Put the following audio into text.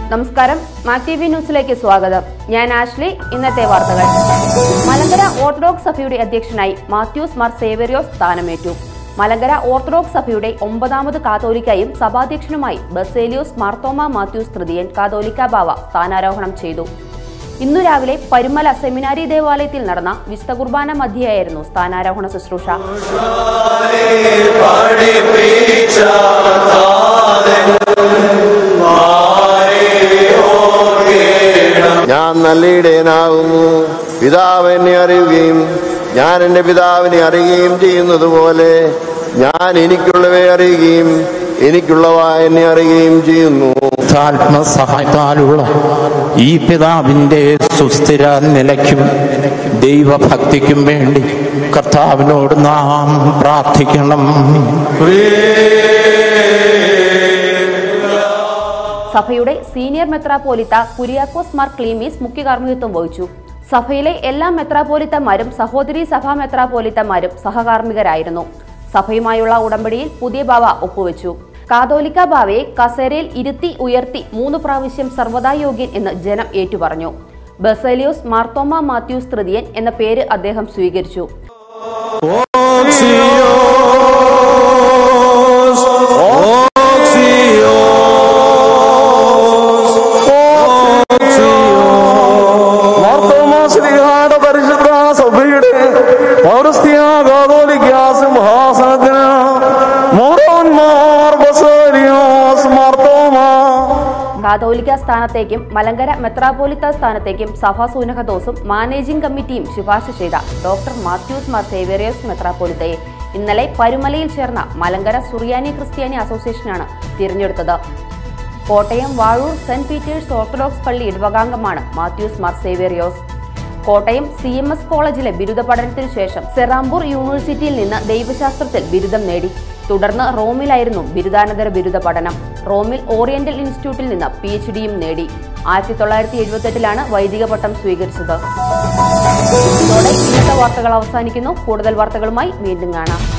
നമസ്കാരം മാറ്റി വി ന്യൂസിലേക്ക് സ്വാഗതം ഞാൻ ആഷ്ലി ഇന്നത്തെ വാർത്തകൾ മലങ്കര ഓർത്തഡോക്സ് സഭയുടെ അധ്യക്ഷനായി മാത്യൂസ് മാർ സേവരിയോസ് സ്ഥാനമേറ്റു മലങ്കര ഓർത്തഡോക്സ് സഭയുടെ ഒമ്പതാമത് കാതോലിക്കയും സഭാധ്യക്ഷനുമായി ബസേലിയോസ് മാർത്തോമ മാത്യൂസ് തൃതീയൻ കാതോലിക്ക ബാവ സ്ഥാനാരോഹണം ചെയ്തു ഇന്നു രാവിലെ പരുമല സെമിനാരി ദേവാലയത്തിൽ നടന്ന വിശുദ്ധ കുർബാന മധ്യയായിരുന്നു സ്ഥാനാരോഹണ ശുശ്രൂഷ ഞാൻ നല്ലയിടയനാകുന്നു പിതാവ് എന്നെ അറിയുകയും ഞാൻ എൻ്റെ പിതാവിനെ അറിയുകയും ചെയ്യുന്നത് പോലെ ഞാൻ എനിക്കുള്ളവയെ അറിയുകയും എനിക്കുള്ളവ എന്നെ അറിയുകയും ചെയ്യുന്നു ആത്മസഹായത്താലുള്ള ഈ പിതാവിൻ്റെ സുസ്ഥിര നിലയ്ക്കും ദൈവഭക്തിക്കും വേണ്ടി കർത്താവിനോട് നാം പ്രാർത്ഥിക്കണം സഭയുടെ സീനിയർ മെത്രാപോലിത്ത കുര്യാക്കോസ് മാർ ക്ലീമീസ് മുഖ്യ കാർമ്മികത്വം വഹിച്ചു സഭയിലെ എല്ലാ മെത്രാപോലിത്തമാരും സഹോദരി സഭാ മെത്രാപോലിത്തമാരും സഹകാർമ്മികരായിരുന്നു സഭയുമായുള്ള ഉടമ്പടിയിൽ പുതിയ ബാവ ഒപ്പുവെച്ചു കാതോലിക്ക ബാവയെ കസേരയിൽ ഇരുത്തി ഉയർത്തി മൂന്ന് പ്രാവശ്യം സർവ്വതാ യോഗ്യൻ എന്ന് ജനം ഏറ്റുപറഞ്ഞു ബസേലിയോസ് മാർത്തോമ മാത്യൂസ് തൃതീയൻ എന്ന പേര് അദ്ദേഹം സ്വീകരിച്ചു മാർത്തോമാശ്രീഹാട പരിശുദ്ധ സഭയുടെ പൗരസ്ത്യ കാതോലിക്ക സിംഹാസനത്തിന് മോറോന്മാർ ബസേലിയോസ് മാർത്തോമ കാതോലിക്ക സ്ഥാനത്തേക്കും മലങ്കര മെത്രാപോലിത്ത സ്ഥാനത്തേക്കും സഭാ സൂനഹദോസും മാനേജിംഗ് കമ്മിറ്റിയും ശുപാർശ ചെയ്ത ഡോക്ടർ മാത്യൂസ് മാർ സേവേറിയസ് മെത്രാപോലിത്തയെ ഇന്നലെ പരുമലയിൽ ചേർന്ന മലങ്കര സുറിയാനി ക്രിസ്ത്യാനി അസോസിയേഷനാണ് തിരഞ്ഞെടുത്തത് Kottayam Vazhoor saint Peter's orthodox പള്ളി ഇടവകാംഗമാണ് Mathews Mar Severios Kottayam C M S കോളേജിലെ ബിരുദ പഠനത്തിനു ശേഷം സെറാംപൂർ യൂണിവേഴ്സിറ്റിയിൽ നിന്ന് ദൈവശാസ്ത്രത്തിൽ ബിരുദം നേടി തുടർന്ന് റോമിലായിരുന്നു ബിരുദാനന്തര ബിരുദ പഠനം റോമിൽ ഓറിയന്റൽ ഇൻസ്റ്റിറ്റ്യൂട്ടിൽ നിന്ന് പി എച്ച് ഡിയും നേടി ആയിരത്തി തൊള്ളായിരത്തി എഴുപത്തെട്ടിലാണ് വൈദിക പട്ടം സ്വീകരിച്ചത് ഇതോടെ ഇന്നത്തെ വാർത്തകൾ അവസാനിക്കുന്നു കൂടുതൽ വാർത്തകളുമായി വീണ്ടും കാണാം